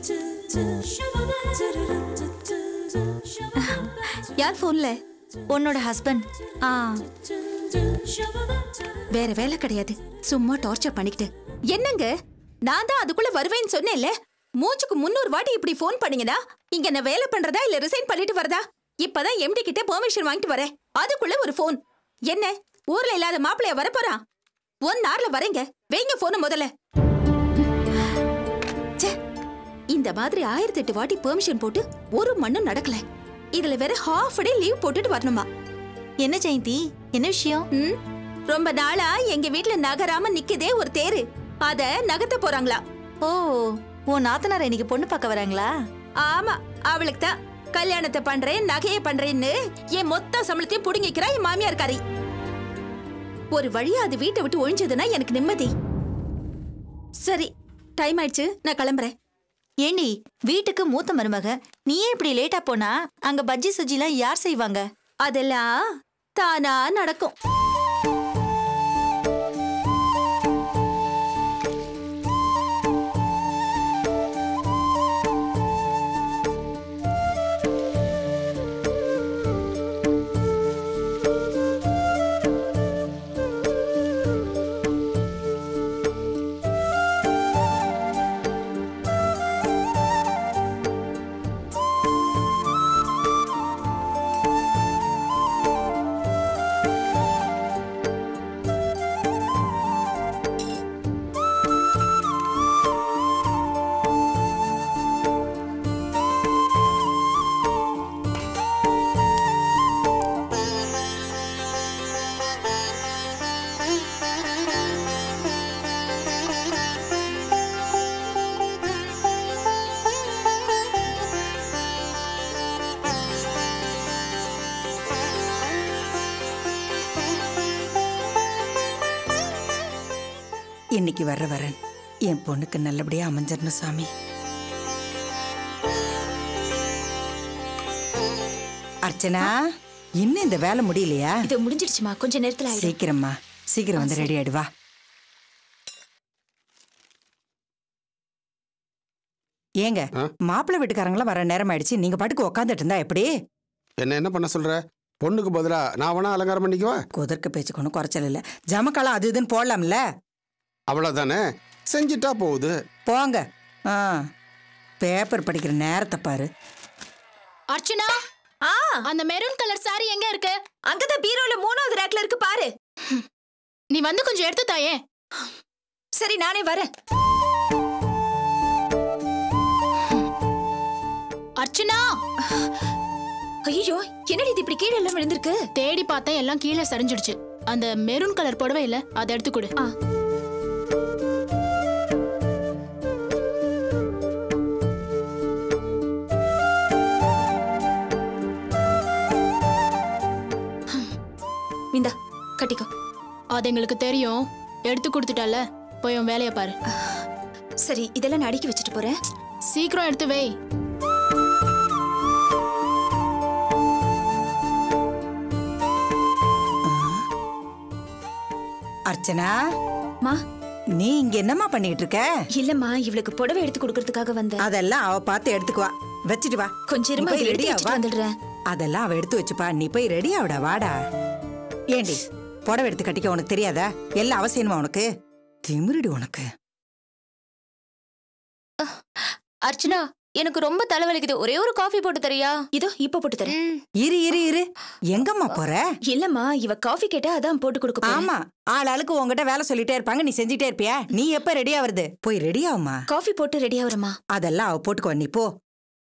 யார் போன்ல உன்னோட ஹஸ்பண்ட் ஆ வேற வேலை கிடையாது சும்மா டார்ச்சர் பண்ணிக்கிட்டு என்னங்க நான் தான் அதுக்குள்ள வருவேன்னு சொன்னேன்ல மூச்சுக்கு முன்னூறு வாட்டி இப்படி ஃபோன் பண்ணீங்கன்னா இங்க நான் வேலை பண்றதா இல்ல ரிசைன் பண்ணிட்டு வரதா இப்பதான் எம்டி கிட்ட பெர்மிஷன் வாங்கிட்டு வரேன் அதுக்குள்ள ஒரு ஃபோன் என்ன ஊர்ல இல்லாத மாப்பிளைய வரப்போறான் ஒன் ஹவர்ல வரேங்க வைங்க போன முதல்ல ச்சே, இந்த மாதிரி ஆயிரத்தி எட்டு வாட்டி பெர்மிஷன் போட்டு ஒரு மண்ணும் நடக்கல இதுல வேற ஹாஃப் டே லீவ் போட்டுட்டு வரணுமா என்ன ஜெயந்தி என்ன விஷயம் ம், ரொம்ப நாளா எங்க வீட்ல நகராம நிக்குதே ஒரு தேரு அத நகர்த்த போறாங்களா ஓ உன் நாத்தனார் இன்னைக்கு பொண்ணு பார்க்க வராங்களா ஆமா அவளுக்கு தான் கல்யாணத்தை பண்றேன் நகையை பண்றேன்னு என் மொத்த சம்பளத்தையும் புடுங்கிக்கிறா என் மாமியார் காரி ஒரு வழியா அது வீட்டை விட்டு ஒழிஞ்சதுன்னா எனக்கு நிம்மதி சரி டைம் ஆயிடுச்சு நான் கிளம்புறேன் ஏண்டி வீட்டுக்கு மூத்த மருமக நீயே இப்படி லேட்டா போனா அங்க பஜ்ஜி சுஜிலாம் யார் செய்வாங்க அதெல்லாம் தானா நடக்கும் இன்னைக்கு வர்ற வரன் என் பொண்ணுக்கு நல்லபடியா அமைஞ்சிடணும் சாமி அர்ச்சனா இன்னும் இந்த வேலை முடியலையா இது முடிஞ்சிடுச்சுமா கொஞ்ச நேரத்துல ஆயிடும் சீக்கிரம்மா சீக்கிரம் வந்து ரெடி ஆயிடு வா ஏங்க மாப்பிள்ளை வீட்டுக்காரங்களாம் வர நேரம் ஆயிடுச்சு நீங்க பாட்டுக்கு உக்காந்துட்டு இருந்தா எப்படி என்ன என்ன பண்ண சொல்ற பொண்ணுக்கு பதிலா நான் வேணா அலங்காரம் பண்ணிக்குவா குதர்க்க பேச்சுக்கு ஒன்றும் குறைச்சல் இல்ல ஜமக்காலம் அது இதுன்னு போடலாம்ல அவ்வளவுதானே செஞ்சுட்டா போகுது போங்க ஆ பேப்பர் படிக்கிற நேரத்தை பாரு அர்ச்சனா ஆ அந்த மெரூன் கலர் saree எங்க இருக்கு அங்கதான் பீரோல மூணாவது ரேக்ல இருக்கு பாரு நீ வந்து கொஞ்சம் எடுத்து தாயே சரி நானே வரேன் அர்ச்சனா ஐயோ என்னடி இது இப்படி கீழே எல்லாம் விழுந்திருக்கு தேடி பார்த்தேன் எல்லாம் கீழே சரிஞ்சிடுச்சு அந்த மெரூன் கலர் புடவை இல்ல அதை எடுத்து கொடு ஆ. இந்தா கட்டிக்கோ அது எங்களுக்கு தெரியும் எடுத்து கொடுத்துட்டால போய் உன் வேலையை பாரு சரி இதெல்லாம் நான் அடுக்கி வச்சுட்டு போறேன் சீக்கிரம் எடுத்து வை அர்ச்சனா மா நீ இங்க என்னம்மா பண்ணிட்டு இருக்க இல்லம்மா இவளுக்கு புடவை எடுத்து கொடுக்கறதுக்காக வந்தேன் அதெல்லாம் அவ பார்த்து எடுத்துக்குவா வச்சிட்டு வா கொஞ்சம் நீ இருமா போய் இதை ரெடி எடுத்து ஆவா வச்சுட்டு வந்துடுறேன் அதெல்லாம் அவ எடுத்து வச்சுப்பா நீ போய் ரெடி ஆவிடா வாடா ஏண்டி புடவை எடுத்து கட்டிக்க உனக்கு தெரியாதா எல்லாம் அவசியமா உனக்கு திமிருடி உனக்கு அர்ச்சனா எனக்கு ரொம்ப தலைவலிக்குது ஒரே ஒரு காஃபி போட்டு தரியா இதோ இப்ப போட்டு தரேன் இரு இரு இரு எங்கம்மா போற இல்லம்மா இவ காஃபி கேட்டா அதான் போட்டு கொடுக்க போறேன். ஆமா ஆள் ஆளுக்கு உன்கிட்ட வேலை சொல்லிட்டே இருப்பாங்க நீ செஞ்சுட்டே இருப்பியா நீ எப்ப ரெடி ஆவறது போய் ரெடி ஆகுமா காஃபி போட்டு ரெடி ஆகுறமா அதெல்லாம் அவ போட்டுக்கோ நீ போ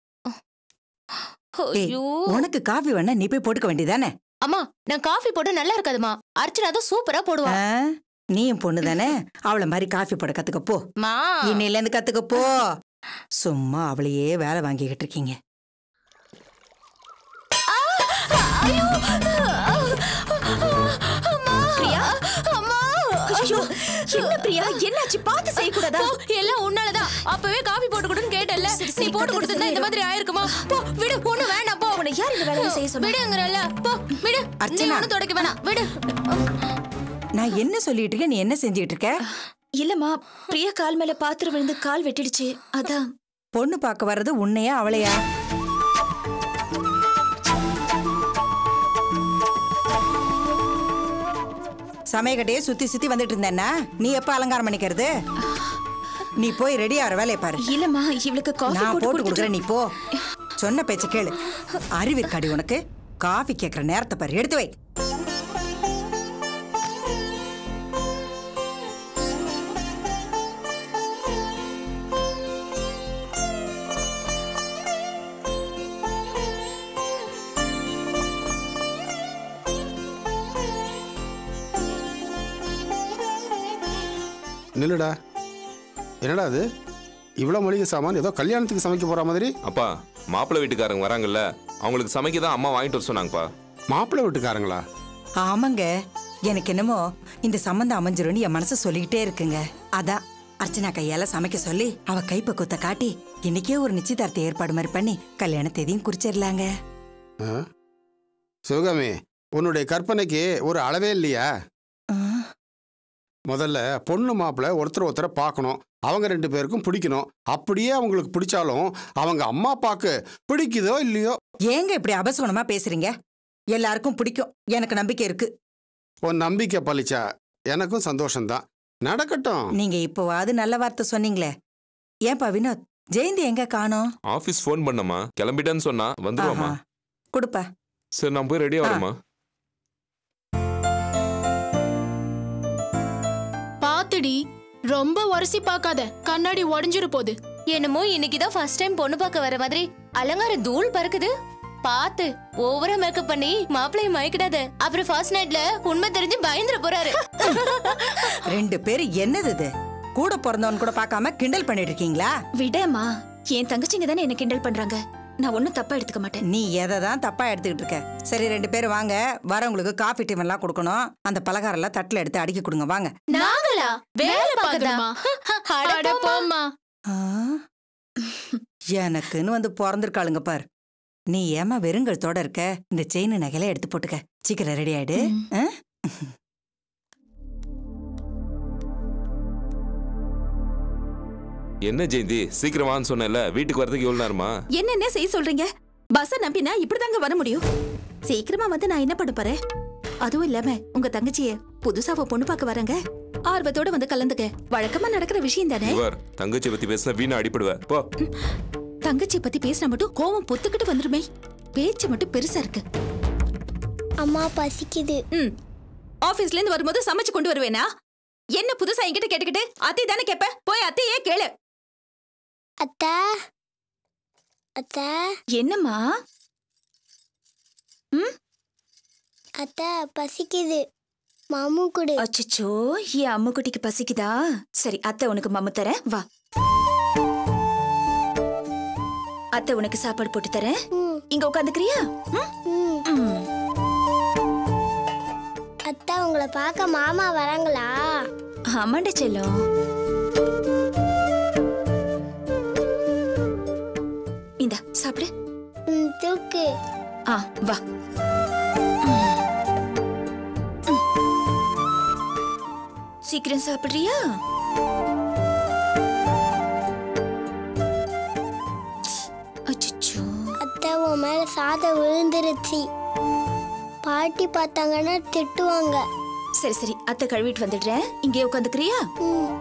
ஏய், ஐயோ உனக்கு காஃபி வேணா நீ போய் போட்டுக்க வேண்டியதானே அம்மா நான் காஃபி போட்டு நல்லா இருக்காதுமா அர்ச்சனா தான் சூப்பரா போடுவா நீயும் பொண்ணு தானே அவள மாதிரி காஃபி போட கத்துக்க போ மா இன்னையில இருந்து கத்துக்க போ சும்மா அவளையே வேலை வாங்கிக்கிட்டு இருக்கீங்க பிரியா ஐயோ என்ன பிரியா என்னாச்சு பார்த்து செய்யக்கூடாதா போ, எல்லாம் உன்னாலதான் அப்பவே காஃபி போட்டு கொடுன்னு கேட்டல்ல சரி, நீ சரி, போட்டு கத்துறது கொடுத்திருந்தா இந்த சரியாயிடும். மாதிரி ஆயிருக்குமா போ விடு ஒண்ணு வேண்டாம் போ உன்னை யார் இந்த வேலையை செய்ய சொன்னா விடுங்கறல்ல போ விடு நீ அர்ச்சனா. ஒண்ணு தொடக்க வேணாம் விடு நான் என்ன சொல்லிட்டு இருக்கேன் நீ என்ன செஞ்சிட்டு இருக்க இல்லம்மா பிரியா கால் மேல பாத்திரம் விழுந்து கால் வெட்டிடுச்சு அதான் பொண்ணு பார்க்க வர்றது உன்னையா அவளையா சமயக்கட்டையே சுத்தி சுத்தி வந்துட்டு இருந்தேன்னா நீ எப்ப அலங்காரம் பண்ணிக்கிறது நீ போய் ரெடி ஆகிற வேலையை பாரு இல்லம்மா இவளுக்கு காஃபி நான் போட்டு போட்டு கொடுத்துட்டு கொடுக்குறேன் நீ போ சொன்ன பேச்ச கேளு அறிவிற்காடி உனக்கு காஃபி கேட்குற நேரத்தை பாரு எடுத்து வை நில்லுடா என்னடா அது இவ்வளோ மளிகை சாமான் ஏதோ கல்யாணத்துக்கு சமைக்க போற மாதிரி அப்பா மாப்பிள்ளை வீட்டுக்காரங்க வராங்கல்ல அவங்களுக்கு சமைக்க தான் அம்மா வாங்கிட்டு வர சொன்னாங்கப்பா மாப்பிள்ளை வீட்டுக்காரங்களா ஆமாங்க எனக்கு என்னமோ இந்த சம்மந்தம் அமைஞ்சிரும்னு என் மனசு சொல்லிக்கிட்டே இருக்குங்க அதான் அர்ச்சனா கையால சமைக்க சொல்லி அவ கைப்பக்குவத்தை காட்டி இன்னைக்கே ஒரு நிச்சயதார்த்த ஏற்பாடு மாதிரி பண்ணி கல்யாண தேதியும் குறிச்சிடலாங்க ஆ? சிவகாமி உன்னுடைய கற்பனைக்கு ஒரு அளவே இல்லையா ஆ, முதல்ல பொண்ணு மாப்பிள்ளை ஒருத்தர் ஒருத்தரை பார்க்கணும் அவங்க ரெண்டு பேருக்கும் பிடிக்கணும் அப்படியே அவங்களுக்கு பிடிச்சாலும் அவங்க அம்மா அப்பாக்கு பிடிக்குதோ இல்லையோ ஏங்க இப்படி அபசகுணமா பேசுறீங்க எல்லாருக்கும் பிடிக்கும் எனக்கு நம்பிக்கை இருக்கு உன் நம்பிக்கை பலிச்சா எனக்கும் சந்தோஷம்தான் நடக்கட்டும் நீங்க இப்போவாது நல்ல வார்த்தை சொன்னீங்களே ஏன்பா வினோத் ஜெயந்தி எங்க காணோம் ஆபீஸ் ஃபோன் பண்ணம்மா கிளம்பிட்டேன்னு சொன்னா வந்துருவாமா ஆஹா. கொடுப்பா சரி நான் போய் ரெடி ஆகணுமா பாத்துடி ரொம்ப உரசி பார்க்காத கண்ணாடி உடஞ்சிரு போகுது என்னமோ இன்னைக்குதான் ஃபர்ஸ்ட் டைம் பொண்ணு பார்க்க வர மாதிரி அலங்கார தூள் பறக்குது பாத்து ஓவரா மேக்கப் பண்ணி மாப்பிள்ளைய மயக்கிடாத அப்புறம் ஃபர்ஸ்ட் நைட்ல உண்மை தெரிஞ்சு பயந்துட போறாரு ரெண்டு பேரு என்னது இது கூட பிறந்தவன் கூட பார்க்காம கிண்டல் பண்ணிட்டு இருக்கீங்களா விடேம்மா என் தங்கச்சிங்க தானே என்ன கிண்டல் பண்றாங்க நான் ஒன்னும் தப்பா எடுத்துக்க மாட்டேன் நீ எதை தான் தப்பா எடுத்துக்கிட்டு இருக்க சரி ரெண்டு பேரும் வாங்க வரவங்களுக்கு காஃபி டிஃபன் எல்லாம் கொடுக்கணும் அந்த பலகாரம் எல்லாம் தட்டுல எடுத்து அடுக்கி கொடுங்க வாங்க நாங்களா வேலை பார்க்கதா பார்க்கணுமா அட அட போம்மா. போம்மா ஆ? எனக்குன்னு வந்து பிறந்திருக்காளுங்க பார் நீ ஏமா வெறுங்கழுத்தோட இருக்க இந்த செயின் நகையில எடுத்து போட்டுக்க சீக்கிரம் ரெடி ஆயிடு ஆ? என்ன ஜெயந்தி சீக்கிரமான்னு சொன்னேன்ல வீட்டுக்கு வரதுக்கு எவ்வளவு நேரமா என்னென்ன செய்ய சொல்றீங்க பஸ்ஸ நம்பினா இப்படிதாங்க வர முடியும் சீக்கிரமா வந்து நான் என்ன பண்ண போறேன் அதுவும் இல்லாம உங்க தங்கச்சிய புதுசா அவ பொண்ணு பார்க்க வரங்க ஆர்வத்தோட வந்து கலந்துக்க வழக்கமா நடக்கிற விஷயம் தானே இவர் தங்கச்சி பத்தி பேசினா வீணா அடிப்படுவ போ தங்கச்சிய பத்தி பேசினா மட்டும் கோவம் பொத்துக்கிட்டு வந்துருமே பேச்சு மட்டும் பெருசா இருக்கு அம்மா பசிக்குது ம் ஆபீஸ்ல இருந்து வரும்போது சமைச்சு கொண்டு வருவேனா என்ன புதுசா என்கிட்ட கேட்டுக்கிட்டு அத்தை தானே கேப்ப போய் அத்தையே கேளு அத்தை அத்தை என்னம்மா அத்தை பசிக்குது மாமு கொடு அச்சச்சோ என் அம்முக்குட்டிக்கு பசிக்குதா சரி அத்தை உனக்கு மம்மு தரேன் வா அத்தை உனக்கு சாப்பாடு போட்டு தரேன் ம், இங்க உட்காந்துக்கிறியா ம். அத்தை உங்களை பார்க்க மாமா வராங்களா ஆமாண்ட செல்லம் இந்த சாப்பிடு ம், தூக்கு ஆ வா சீக்கிரம் சாப்பிடுறியா அச்சச்சோ அத்தை உன் மேல சாதம் விழுந்துருச்சு பாட்டி பார்த்தாங்கன்னா திட்டுவாங்க சரி சரி அத்தை கழுவிட்டு வந்துடுறேன் இங்கே உட்காந்துக்கிறியா ம்,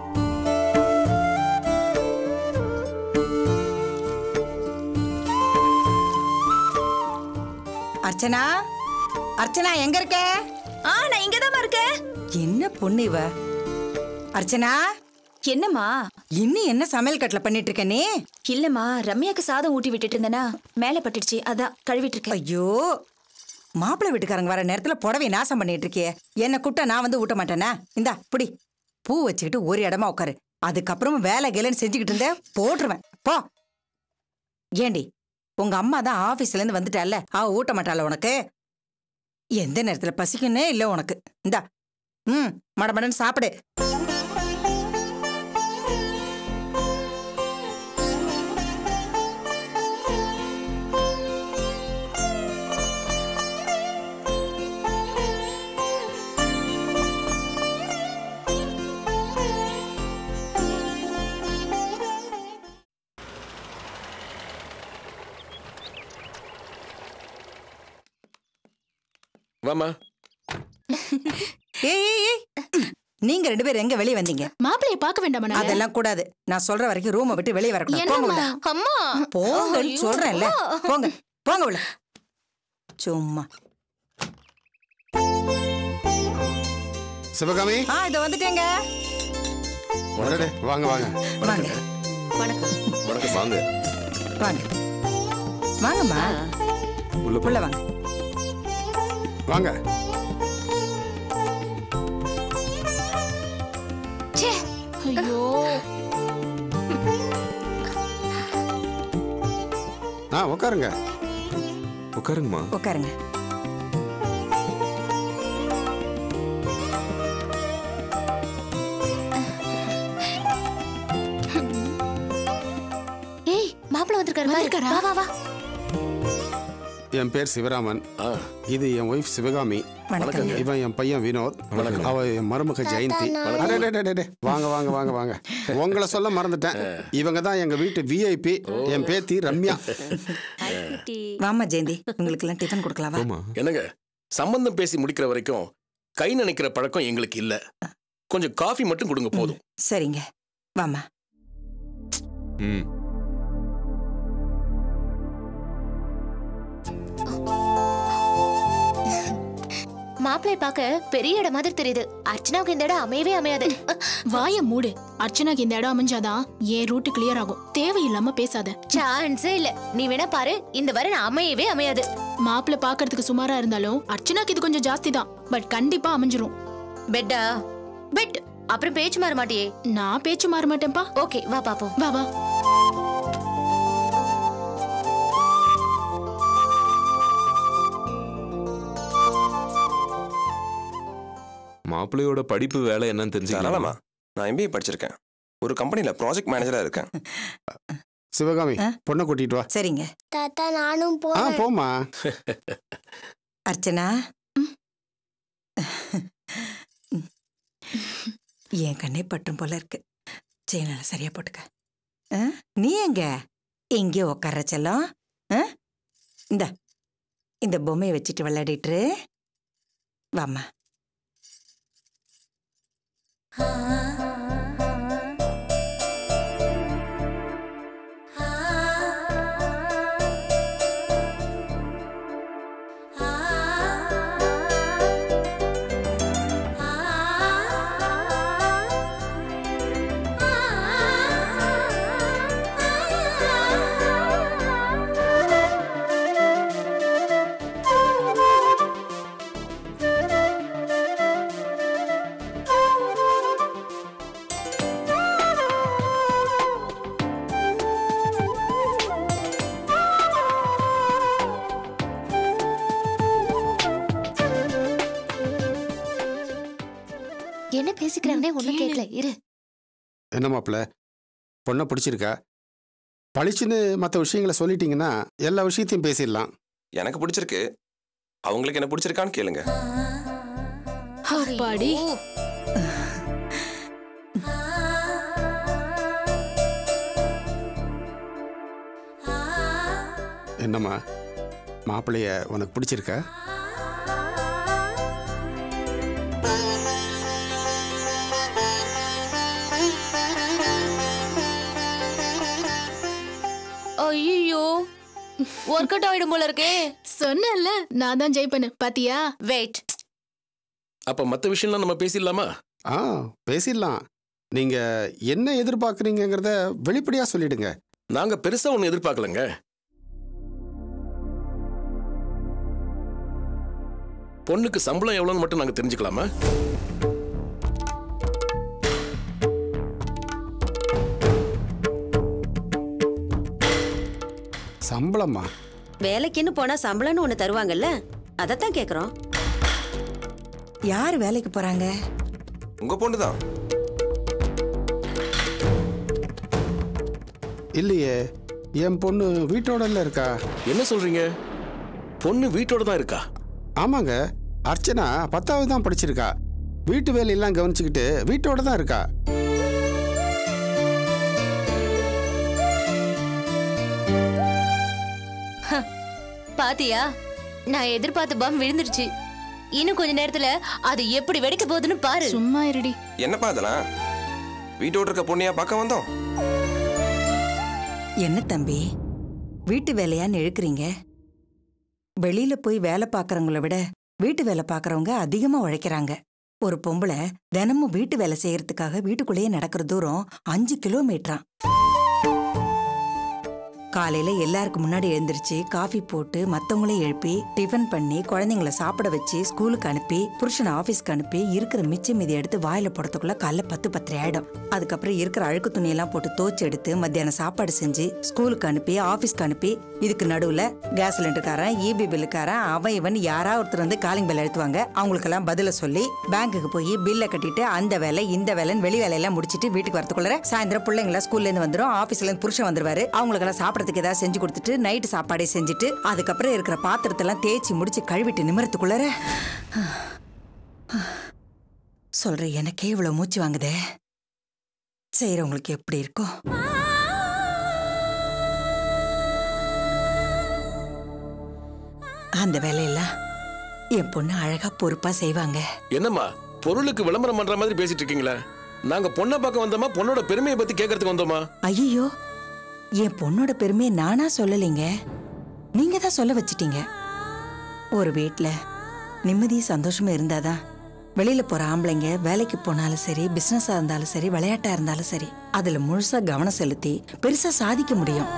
அர்ச்சனா அர்ச்சனா எங்க இருக்க ஆ நான் இங்கதான் இருக்கேன் என்ன பொண்ணு இவ அர்ச்சனா என்னம்மா இன்னும் என்ன சமையல் கட்டில பண்ணிட்டு இருக்க நீ இல்லம்மா ரம்யாக்கு சாதம் ஊட்டி விட்டுட்டு இருந்தேனா மேல பட்டுடுச்சு அதான் கழுவிட்டு இருக்கேன் ஐயோ மாப்பிள்ளை வீட்டுக்காரங்க வர நேரத்துல புடவை நாசம் பண்ணிட்டு இருக்கியே என்ன கூட்ட நான் வந்து ஊட்ட மாட்டேனா இந்தா புடி பூ வச்சுக்கிட்டு ஒரு இடமா உட்காரு அதுக்கப்புறமா வேலை கேலன்னு செஞ்சுக்கிட்டு இருந்த போட்டுருவேன் போ ஏண்டி உங்க அம்மா தான் ஆபீஸ்ல இருந்து வந்துட்டால அவ ஊட்ட மாட்டாள உனக்கு எந்த நேரத்துல பசிக்குன்னே இல்ல உனக்கு இந்தா ம் மடமடன்னு சாப்பிடு வாமா ஏய் ஏய் ஏய் நீங்க ரெண்டு பேரும் எங்க வெளிய வந்தீங்க மாப்பிளைய பார்க்க வேண்டாமா நாங்க அதெல்லாம் கூடாது நான் சொல்ற வரைக்கும் ரூமை விட்டு வெளிய வரக்கூடாது போங்க உள்ள அம்மா போங்கன்னு ஐயோ, சொல்றேன்ல அம்மா. போங்க போங்க உள்ள சும்மா சிவகாமி ஆ இதோ வந்துட்டேங்க அடடே, வாங்க வாங்க வாங்க வணக்கம் வணக்கம் வாங்க வாங்க வாங்கம்மா உள்ள போ. உள்ள வாங்க வாங்க ஐயோ ஆ உட்காருங்க உட்காருங்கம்மா உட்காருங்க ஏய் மாப்பிள்ள வந்திருக்காரு பாரு. வந்திருக்காரா? வா வா வா என் பேர் சிவராமன் ஆ இது என் ஒய்ஃப் சிவகாமி வணக்கங்க இவன் என் பையன் வினோத் அவ என் மருமக ஜெயந்தி அடடடடடே, வாங்க வாங்க வாங்க வாங்க உங்களை சொல்ல மறந்துட்டேன் இவங்க தான் எங்க வீட்டு விஐபி என் பேத்தி ரம்யா வாமா ஜெயந்தி உங்களுக்கு எல்லாம் டிஃபன் கொடுக்கலாவா போமா என்னங்க சம்பந்தம் பேசி முடிக்கிற வரைக்கும் கை நினைக்கிற பழக்கம் எங்களுக்கு இல்ல கொஞ்சம் காஃபி மட்டும் கொடுங்க போதும் சரிங்க வாமா ம் மாப்பிளைய பார்க்க பெரிய இடம் மாதிரி தெரியுது அர்ச்சனாவுக்கு இந்த இடம் அமையவே அமையாது வாய மூடு அர்ச்சனாக்கு இந்த இடம் அமைஞ்சாதான் என் ரூட் கிளியர் ஆகும் தேவையில்லாம பேசாத சான்ஸே இல்ல நீ வேணா பாரு இந்த வரன் அமையவே அமையாது மாப்பிள்ளை பார்க்கறதுக்கு சுமாரா இருந்தாலும் அர்ச்சனாக்கு இது கொஞ்சம் ஜாஸ்தி தான் பட் கண்டிப்பா அமைஞ்சிரும் பெட்டா பெட் அப்புறம் பேச்சு மாற மாட்டியே நான் பேச்சு மாற மாட்டேன்ப்பா ஓகே வா பாப்போம் வா வா மாப்பிள்ளையோட படிப்பு வேலை என்னன்னு தாராளமா தெரிஞ்சுக்கலாமா நான் எம்பிஏ படிச்சிருக்கேன் ஒரு கம்பெனில ப்ராஜெக்ட் மேனேஜரா இருக்கேன் சிவகாமி ஆ? பொண்ணை கூட்டிட்டு வா சரிங்க தாத்தா நானும் ஆ போறேன் போமா அர்ச்சனா என் கண்ணே பட்டும் போல இருக்கு செயினால சரியா போட்டுக்க ஆ? நீ எங்க எங்கே உட்கார செல்லம் ஆ? இந்த இந்த பொம்மையை வச்சுட்டு விளையாடிட்டு இரு. வாம்மா என்ன பேசிக்கிறாங்கன்னே ஒண்ணும் கேட்கல இரு என்ன மாப்பிள்ள பொண்ணை பிடிச்சிருக்கா பளிச்சுன்னு மற்ற விஷயங்களை சொல்லிட்டீங்கன்னா எல்லா விஷயத்தையும் பேசிடலாம் எனக்கு பிடிச்சிருக்கு அவங்களுக்கு என்ன பிடிச்சிருக்கான்னு கேளுங்க அப்பாடி ஐயோ. என்னம்மா மாப்பிள்ளைய உனக்கு பிடிச்சிருக்கா ஐயோ ஒர்க் அவுட் ஆயிடும் போல இருக்கே சொன்னேன்ல நான் தான் ஜெயிப்பேன்னு பாத்தியா வெயிட் அப்ப மத்த விஷயம்லாம் நம்ம பேசிடலாமா ஆ பேசிடலாம் நீங்க என்ன எதிர்பார்க்குறீங்கிறத வெளிப்படையா சொல்லிடுங்க நாங்க பெருசா ஒண்ணு எதிர்பார்க்கலங்க பொண்ணுக்கு சம்பளம் எவ்வளவுன்னு மட்டும் நாங்க தெரிஞ்சுக்கலாமா சம்பளமா வேலைக்குன்னு போனா சம்பளம்னு ஒண்ணு தருவாங்கல்ல அதத்தான் கேக்குறோம் யார் வேலைக்கு போறாங்க உங்க பொண்ணு தான் இல்லையே என் பொண்ணு வீட்டோடல இருக்கா என்ன சொல்றீங்க பொண்ணு வீட்டோட தான் இருக்கா ஆமாங்க அர்ச்சனா பத்தாவது தான் படிச்சிருக்கா வீட்டு வேலையெல்லாம் கவனிச்சுக்கிட்டு வீட்டோட தான் இருக்கா பாத்தியா நான் எதிர்பார்த்த பம் விழுந்துருச்சு இன்னும் கொஞ்ச நேரத்துல அது எப்படி வெடிக்க போகுதுன்னு பாரு சும்மா இருடி என்னப்பா அதெல்லாம் வீட்டோட இருக்க பொண்ணையா பார்க்க வந்தோம் என்ன தம்பி வீட்டு வேலையான்னு இழுக்கிறீங்க வெளியில போய் வேலை பார்க்கறவங்கள விட வீட்டு வேலை பார்க்கறவங்க அதிகமா உழைக்கிறாங்க ஒரு பொம்பளை தினமும் வீட்டு வேலை செய்யறதுக்காக வீட்டுக்குள்ளேயே நடக்கிற தூரம் அஞ்சு கிலோமீட்டராம் காலையில எல்லாருக்கும் முன்னாடி எழுந்திருச்சு காஃபி போட்டு மத்தவங்களையும் எழுப்பி டிஃபன் பண்ணி குழந்தைங்கள சாப்பிட வச்சு ஸ்கூலுக்கு அனுப்பி புருஷனை ஆபீஸ்க்கு அனுப்பி இருக்கிற மிச்ச மீதி எடுத்து வாயில போடுறதுக்குள்ள காலைல பத்து பத்தரை ஆயிடும் அதுக்கப்புறம் இருக்கிற அழுக்கு துணியெல்லாம் போட்டு தோச்சு எடுத்து மத்தியானம் சாப்பாடு செஞ்சு ஸ்கூலுக்கு அனுப்பி ஆபீஸ்க்கு அனுப்பி இதுக்கு நடுவுல கேஸ் சிலிண்டர்காரன் இபி பில்லுக்காரன் அவன் இவன் யாரா ஒருத்தர் வந்து காலிங் பெல் எழுத்துவாங்க அவங்களுக்கெல்லாம் பதில சொல்லி பேங்க்குக்கு போய் பில்லை கட்டிட்டு அந்த வேலை இந்த வேலைன்னு வெளி வேலையெல்லாம் முடிச்சிட்டு வீட்டுக்கு வரதுக்குள்ள சாயந்தரம் பிள்ளைங்கள ஸ்கூல்ல இருந்து வந்துரும் ஆபீஸ்ல இருந்து புருஷன் வந்துருவாரு அவங்களுக்கெல்லாம் சாப்பிடறதுக்கு ஏதாவது செஞ்சு கொடுத்துட்டு நைட்டு சாப்பாடே செஞ்சுட்டு அதுக்கப்புறம் இருக்கிற பாத்திரத்தெல்லாம் தேய்ச்சி முடிச்சு கழுவிட்டு நிமிரத்துக்குள்ளர சொல்ற எனக்கே இவ்வளவு மூச்சு வாங்குதே செய்யறவங்களுக்கு எப்படி இருக்கும் அந்த வேலையெல்லாம் என் பொண்ணு அழகா பொறுப்பா செய்வாங்க என்னம்மா பொருளுக்கு விளம்பரம் பண்ற மாதிரி பேசிட்டு இருக்கீங்களே நாங்க பொண்ணை பார்க்க வந்தோமா பொண்ணோட பெருமையை பத்தி கேட்கறதுக்கு வந்தோமா ஐயோ என் பொண்ணோட பெருமையை நானா சொல்லலைங்க நீங்க தான் சொல்ல வச்சிட்டீங்க ஒரு வீட்ல நிம்மதியும் சந்தோஷமும் இருந்தாதான் வெளியில போற ஆம்பளைங்க வேலைக்கு போனாலும் சரி பிசினஸா இருந்தாலும் சரி விளையாட்டா இருந்தாலும் சரி அதுல முழுசா கவனம் செலுத்தி பெருசா சாதிக்க முடியும்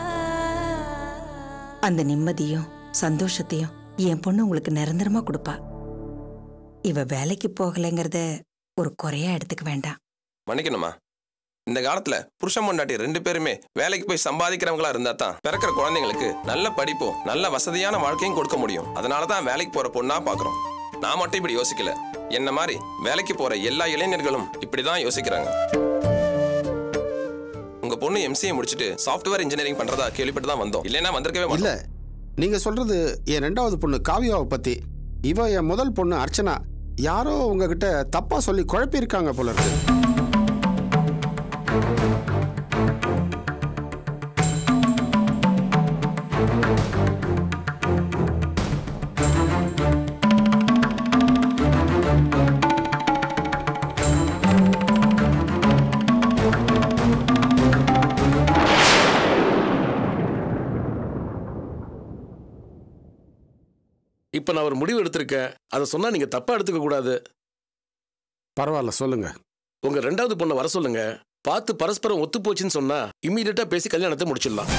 அந்த நிம்மதியும் சந்தோஷத்தையும் என் பொண்ணு உங்களுக்கு நிரந்தரமா கொடுப்பா இவ வேலைக்கு போகலைங்கிறத ஒரு குறையா எடுத்துக்க வேண்டாம் மன்னிக்கணுமா இந்த காலத்துல புருஷன் பொண்டாட்டி ரெண்டு பேருமே வேலைக்கு போய் சம்பாதிக்கிறவங்களா இருந்தா தான் பிறக்கிற குழந்தைங்களுக்கு நல்ல படிப்பும் நல்ல வசதியான வாழ்க்கையும் கொடுக்க முடியும் அதனால தான் வேலைக்கு போற பொண்ணா பாக்குறோம் நான் மட்டும் இப்படி யோசிக்கல என்ன மாதிரி வேலைக்கு போற எல்லா இளைஞர்களும் இப்படிதான் யோசிக்கிறாங்க உங்க பொண்ணு எம்சிஏ முடிச்சிட்டு சாஃப்ட்வேர் இன்ஜினியரிங் பண்றதா கேள்விப்பட்டு தான் வந்தோம் இல்லைன்னா வந்திருக்கவே மாட்டோம் இல்ல நீங்க சொல்றது என் ரெண்டாவது பொண்ணு காவியாவை பத்தி இவ என் முதல் பொண்ணு அர்ச்சனா யாரோ உங்ககிட்ட தப்பா சொல்லி குழப்பியிருக்காங்க போல இருக்கு இப்ப நான் ஒரு முடிவு எடுத்திருக்கேன் அதை சொன்னா நீங்க தப்பா எடுத்துக்க கூடாது பரவாயில்ல சொல்லுங்க உங்க ரெண்டாவது பொண்ணை வர சொல்லுங்க பார்த்து பரஸ்பரம் ஒத்து போச்சுன்னு சொன்னா இம்மீடியட்டா பேசி கல்யாணத்தை முடிச்சிடலாம்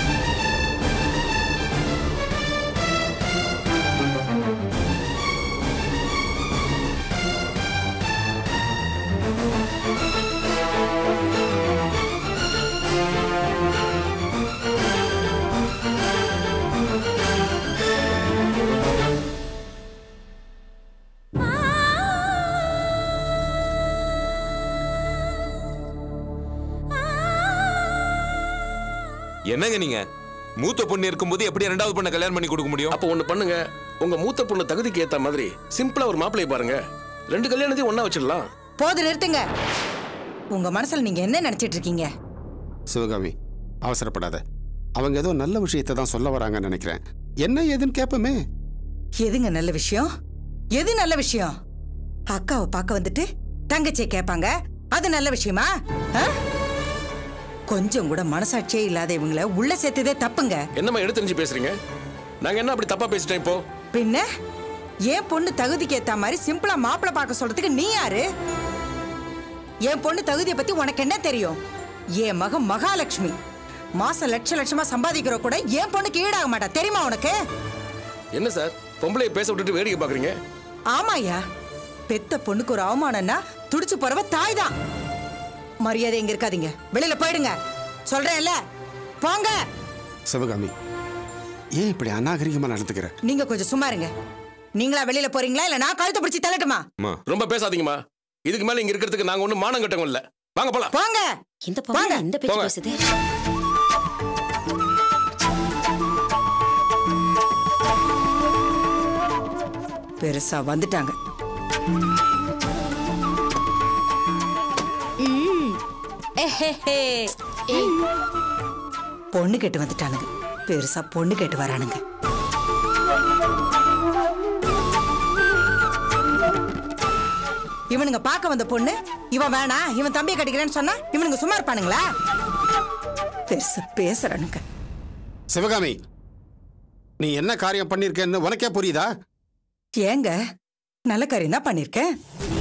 என்னங்க நீங்க மூத்த பொண்ணு இருக்கும்போது எப்படி ரெண்டாவது பொண்ணை கல்யாணம் பண்ணி கொடுக்க முடியும் அப்ப ஒண்ணு பண்ணுங்க உங்க மூத்த பொண்ணு தகுதிக்கு ஏத்த மாதிரி சிம்பிளா ஒரு மாப்பிளைய பாருங்க ரெண்டு கல்யாணத்தையும் ஒண்ணா வச்சிடலாம் போது நிறுத்துங்க உங்க மனசுல நீங்க என்ன நினைச்சிட்டு இருக்கீங்க சிவகாமி அவசரப்படாத அவங்க ஏதோ நல்ல விஷயத்தை தான் சொல்ல வராங்கன்னு நினைக்கிறேன் என்ன ஏதுன்னு கேட்போமே எதுங்க நல்ல விஷயம் எது நல்ல விஷயம் அக்காவை பார்க்க வந்துட்டு தங்கச்சியை கேட்பாங்க அது நல்ல விஷயமா ஆ? கொஞ்சம் கூட மனசாட்சியே இல்லாத இவங்கள உள்ள சேர்த்ததே தப்புங்க என்னம்மா எடுத்து பேசுறீங்க நாங்க என்ன அப்படி தப்பா பேசிட்டோம் இப்போ பின்ன என் பொண்ணு தகுதிக்கு ஏத்த மாதிரி சிம்பிளா மாப்பிளை பார்க்க சொல்றதுக்கு நீ யாரு என் பொண்ணு தகுதியை பத்தி உனக்கு என்ன தெரியும் என் மகன் மகாலட்சுமி மாசம் லட்ச லட்சமா சம்பாதிக்கிற கூட என் பொண்ணுக்கு ஈடாக மாட்டா தெரியுமா உனக்கு என்ன சார் பொம்பளைய பேச விட்டுட்டு வேடிக்கை பாக்குறீங்க ஆமாயா பெத்த பொண்ணுக்கு ஒரு அவமானம்னா துடிச்சு போறவ தாய் தான் மரியாதை இங்க இருக்காதீங்க வெளியில போயிடுங்க சொல்றேன்ல போங்க சிவகாமி ஏன் இப்படி அநாகரிகமா நடந்துக்கிற நீங்க கொஞ்சம் சும்மா இருங்க நீங்களா வெளியில போறீங்களா இல்ல நான் கழுத்தை பிடிச்சி தள்ளட்டுமா ரொம்ப பேசாதீங்கம்மா இதுக்கு மேல இங்க இருக்கிறதுக்கு நாங்க ஒண்ணும் மானம் கட்டவங்க இல்ல வாங்க போலாம் போங்க இந்த பொண்ணு இந்த பேச்சு போங்க. பேசுது பெருசா வந்துட்டாங்க பொண்ணு கேட்டு வந்துட்டானுங்க பெருசா பொண்ணு கேட்டு வரானுங்க இவனுங்க பார்க்க வந்த பொண்ணு இவன் வேணாம் இவன் தம்பியை கட்டிக்கிறேன்னு சொன்னா இவனுங்க சும்மா இருப்பானுங்களா பெருசு பேசுறானுங்க சிவகாமி நீ என்ன காரியம் பண்ணிருக்கேன்னு உனக்கே புரியுதா ஏங்க நல்ல காரியம் தான் பண்ணிருக்கேன்